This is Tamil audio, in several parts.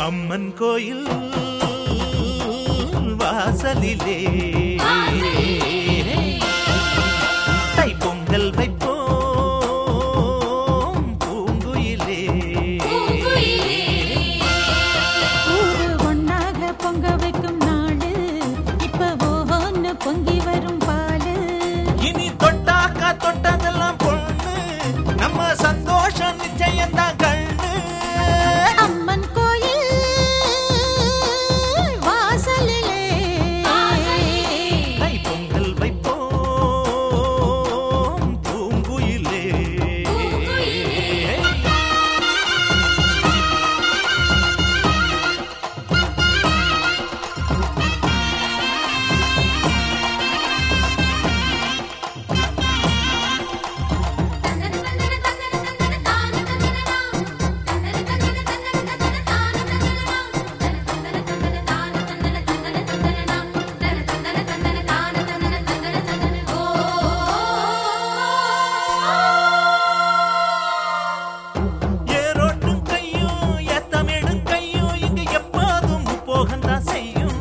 அம்மன் கோயில் வாசலிலே தைப்பொங்கல் வைப்போம் பூங்குயிலே ஊரு ஒண்ணாக பொங்க வைக்கும் நாளு இப்ப ஓஹோன்னு பொங்கி வரும் பாலு இனி தொட்டாக்கா தொட்டதெல்லாம் பொண்ணு நம்ம சந்தோஷம் நிச்சயம்தான் கண்ணு அம்மன் கோயில் வாசலிலே தைப்பொங்கல் வைப்போம் பூங்குயிலே ஏரோட்டும் கையும் ஏத்தமிடும் கையும் இங்கு எப்போதும் போகத்தான் செய்யும்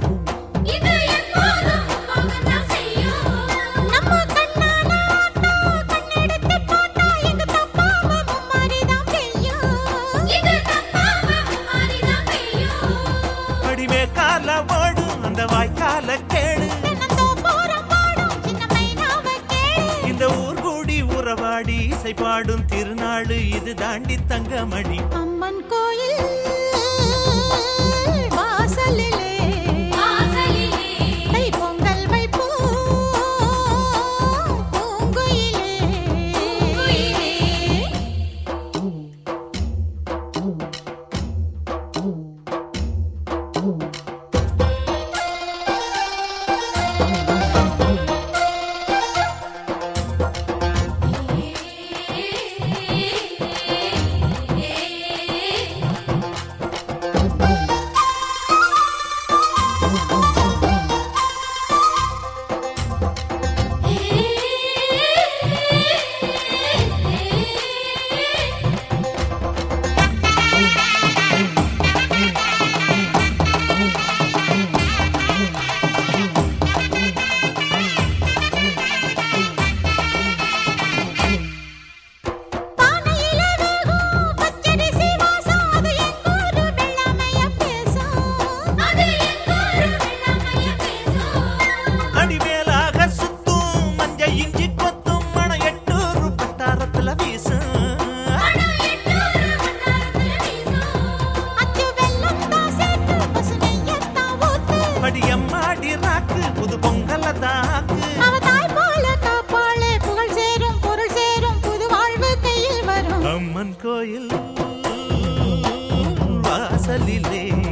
நம்ம கண்ணால ஆட்டா கண்ணெடுத்து பார்த்தா எங்க தப்பாம மும்மாரிதான் பெய்யும் அடிமே கால ஓடும் அந்த வாய்க்கால கேடு தென்னந்தோப்புறம் பாடும் சின்ன மைனாவை கேளு. இந்த ஊர் கூடி உறவாடி இசை பாடும் திருநாள் இது தாண்டி தங்கமணி அம்மன் கோயில் வாசலிலே தைப்பொங்கல் வைப்போம் பூங்குயிலே. பானையில வேகும் பச்சரிசி வாசம், அது எங்கூரு வெள்ளாமைய பேசும். அடிமேலாக சுத்தும் மஞ்ச இஞ்சி கொத்தும் மண எட்டூர் பட்டாரத்துல வீசும் அச்சு வெல்லம் தான் சேர்த்து, பசு நெய்யத்தான் ஊத்து. படியம்மாடி ராக்கு புது பொங்கல தாக்கு அவ தாய் போல காப்பாளே, புகழ் சேரும், பொருள் சேரும், புது வாழ்வு கையில் வரும் அம்மன் கோயில் வாசலிலே